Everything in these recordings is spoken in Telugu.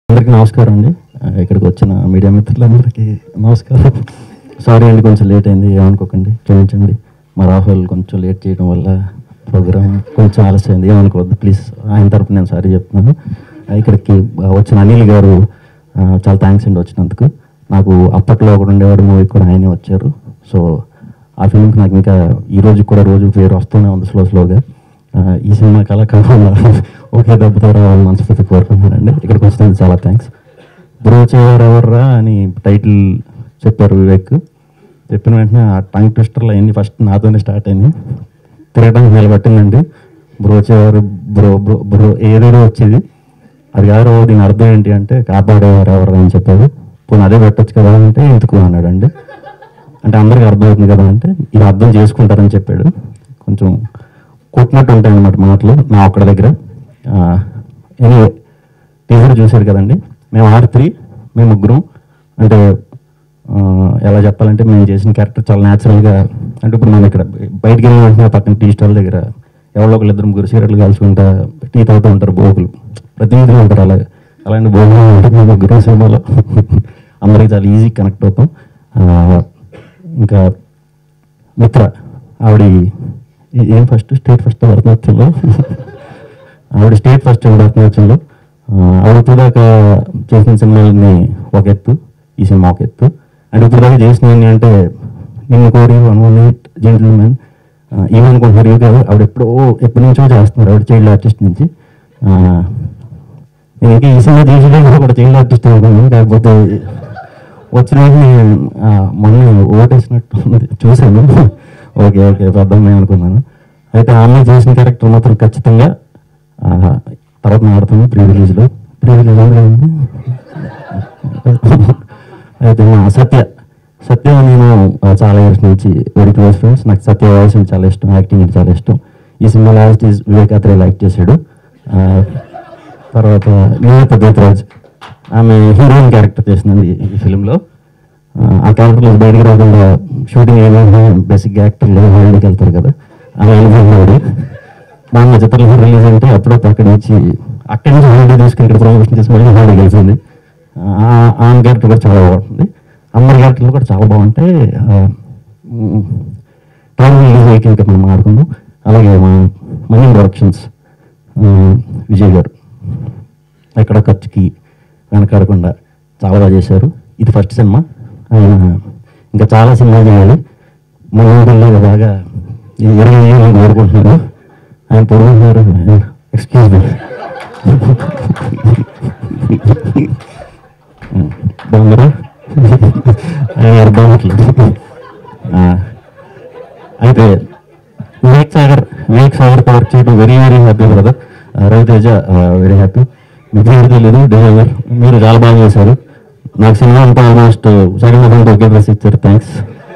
అందరికీ నమస్కారం అండి ఆ, ఇక్కడికి వచ్చిన మీడియా మిత్రులందరికీ నమస్కారం సారీ అండి కొంచెం లేట్ అయింది ఏమనుకోకండి క్షమించండి మా రాహుల్ కొంచెం లేట్ చేయడం వల్ల ప్రోగ్రామ్ కొంచెం ఆలస్యమైంది ఏమనుకోవద్దు ప్లీజ్ ఆయన తరపున నేను సారీ చెప్తున్నాను ఆ, ఇక్కడికి ఆ, వచ్చిన అనిల్ గారు ఆ, చాలా థ్యాంక్స్ అండి వచ్చినందుకు నాకు అప్పట్లో ఒకడు ఉండేవాడు మూవీ కూడా ఆయనే వచ్చారు సో ఆ ఫిల్మ్కి నాకు ఇంకా ఈ రోజు కూడా రోజు పేరు వస్తూనే ఉంది స్లో స్లోగా ఆ, ఈ సినిమా కళ కాకుండా ఒకే దెబ్బతో రావాలని మనస్ఫూర్తి కోరుకుంటున్నానండి ఇక్కడికి వచ్చినందుకు చాలా థ్యాంక్స్ బ్రోచేవారు ఎవర్రా అని టైటిల్ చెప్పారు వివేక్ చెప్పిన వెంటనే ఆ టంగ్ ట్విస్టర్లు అయింది ఫస్ట్ నాతోనే స్టార్ట్ అయింది తిరగడానికి నిలబట్టిందండి బ్రోచేవారు బ్రో బ్రో బ్రో ఏదేదో వచ్చేది అది కాదు దీని అర్థం ఏంటి అంటే కాపాడేవారు ఎవరు అని చెప్పారు పోనీ అదే పెట్టొచ్చు కదా అంటే ఎందుకు అన్నాడండి అంటే అందరికీ అర్థమవుతుంది కదా అంటే ఇది అర్థం చేసుకుంటారని చెప్పాడు కొంచెం కొట్టినట్టు ఉంటాయి అన్నమాట మాటలు నా ఒక్కడి దగ్గర ఎనీవే టీజర్ చూశారు కదండి మేము ఆర్ త్రీ మేము ముగ్గురం అంటే ఆ, ఎలా చెప్పాలంటే మేము చేసిన క్యారెక్టర్ చాలా న్యాచురల్గా అంటే ఇప్పుడు మనం ఇక్కడ బయటికి వెళ్ళిన వెంటనే పక్కన టీ స్టాల్ దగ్గర ఎవరో ఒకళ్ళు ఇద్దరు ముగ్గురు సిగరెట్లు కాల్చుకుంటా టీ తాగుతూ ఉంటారు బోకులు ప్రతినిధులు ఉంటారు అలాగే అలాంటి బోకులు ఉంటుంది మా ముగ్గురు సినిమాలో అందరికీ చాలా ఈజీ కనెక్ట్ అవుతాం ఆ, ఇంకా మిత్ర ఆవిడ ఏ- ఏం ఫస్ట్ స్టేట్ ఫస్ట్ భరతనాట్యంలో ఆవిడ స్టేట్ ఫస్ట్ భరతనాట్యంలో ఆ, ఆవిడ ఇప్పుడు దాకా చేసిన సినిమాలని ఒక ఎత్తు ఈ సినిమా ఒక ఎత్తు అండ్ ఇప్పుడు దాకా చేసినవి అంటే నిన్ను కోరి వన్ వన్ ఎయిట్ జెంటిల్మెన్ ఏమనుకుంటున్నారు ఇవి కాదు ఆవిడ ఎప్పుడో ఎప్పటి నుంచో చేస్తున్నారు ఆవిడ చైల్డ్ ఆర్టిస్ట్ నుంచి ఆ, నేను ఇంకా ఈ సినిమా చేసేటప్పుడు కూడా చైల్డ్ ఆర్టిస్ట్ అనుకున్నాను కాకపోతే వచ్చిన వెంటనే, ఆ, మొన్న ఓటేసినట్టు ఉంది. చూశాను ఓకే ఓకే పెద్ద అమ్మాయి అనుకున్నాను అయితే ఆ అమ్మాయి చేసిన క్యారెక్టర్ మాత్రం ఖచ్చితంగా ఆ, తర్వాత ఆడుతాను ప్రీ రిలీజ్లో ప్రీ రిలీజ్ అయితే మా సత్య సత్య నేను ఆ, చాలా ఇయర్స్ నుంచి వెరీ క్లోజ్ ఫ్రెండ్స్ నాకు సత్య వాయిస్ అంటే చాలా ఇష్టం యాక్టింగ్ అంటే చాలా ఇష్టం ఈ cinema last is Vivek Athreya like చేశాడు ఆ, తర్వాత నివేత దేతరాజ్ ఆమె హీరోయిన్ క్యారెక్టర్ చేసిందండి ఈ ఫిలింలో ఆ క్యారెక్టర్ బయటికి రాకుండా షూటింగ్ ఏమైనా బేసిక్ యాక్టర్లు హాలిడేకి వెళ్తారు కదా ఆమె అనుభవం మొన్న చిత్రం రిలీజ్ అంటే అప్పుడే అక్కడి నుంచి అక్కడి నుంచి హాలిడే తీసుకుని ఇక్కడ ప్రమోషన్ చేసి మళ్ళీ హాలిడే గెలిచింది ఆ- ఆమె క్యారెక్టర్ కూడా చాలా బాగుంటుంది అందరి క్యారెక్టర్లు కూడా చాలా బాగుంటాయి టైం రిలీజ్ అయ్యాక ఇంకా మనం ఆడుకుందాం అలాగే మా మనీ ప్రొడక్షన్స్ విజయ్ గారు ఎక్కడ ఖర్చుకి వెనకాడకుండా చాలా బాగా చేశారు ఇది ఫస్ట్ సినిమా ఆయన ఇంకా చాలా సినిమాలు చేయాలి మన ఊళ్ళో బాగా ఇరవై ఏళ్ళు కోరుకుంటున్నారు ఆయన పొరుగుతున్నారు ఎక్స్క్యూజ్ మీ బాగున్నారా ఆయన అర్థం అవ్వట్లేదు ఆ, అయితే వివేక్ సాగర్ వివేక్ సాగర్ తో వర్క్ చేయడం very very happy brother Ravi Teja very happy మీకు పేరు తెలియదు డిజైనర్ మీరు చాలా బాగా చేశారు నాకు సినిమా అంతా ఆల్మోస్ట్ సెకండ్ హాఫ్ ఒకే డ్రెస్ ఇచ్చారు థ్యాంక్స్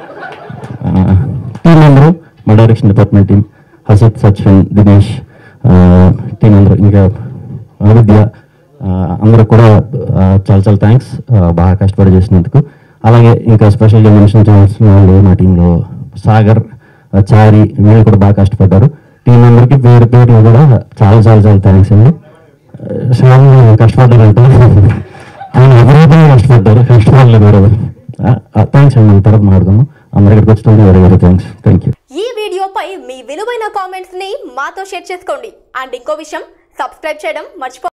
టీం అందరూ మా direction department team Hasith Sachin Dinesh team అందరూ ఇంకా విద్య అందరూ కూడా ఆ, చాలా చాలా థ్యాంక్స్ బాగా కష్టపడి చేసినందుకు అలాగే ఇంకా స్పెషల్గా మెన్షన్ చేయాల్సిన వాళ్ళు మా టీంలో సాగర్ ఆ, చారి వీళ్ళు కూడా బాగా కష్టపడ్డారు టీం అందరికీ పేరు పేరు కూడా చాలా చాలా చాలా థ్యాంక్స్ అండి శ్యామ్ కష్టపడ్డారంట ఆయన విపరీతంగా కష్టపడ్డారు కష్టపడలేదు ఎవరు థ్యాంక్స్ అండి తర్వాత మాట్లాడుకుందాం అందరికీ వచ్చినందుకు very very thanks thank you ఈ వీడియోపై మీ విలువైన కామెంట్స్ ని మాతో షేర్ చేసుకోండి అండ్ ఇంకో విషయం సబ్స్క్రైబ్ చేయడం మర్చిపో